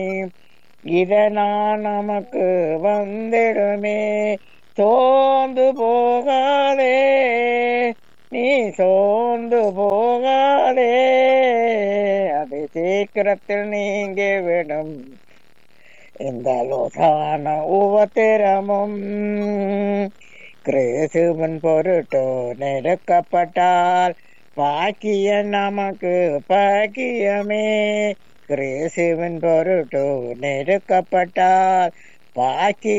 இதனால் நமக்கு வந்திடுமே சோர்ந்து போகாதே நீ சோர்ந்து போகாதே அது சீக்கிரத்தில் நீங்கி விடும் இந்த லோசான உபத்திரமும் கிறிஸ்துவின் பொருட்டோ நெருக்கப்பட்டால் பாக்கியம் நமக்கு பாக்கியமே கிறிஸ்துவின் பொருட்டோ நெருக்கப்பட்டால் பாக்கி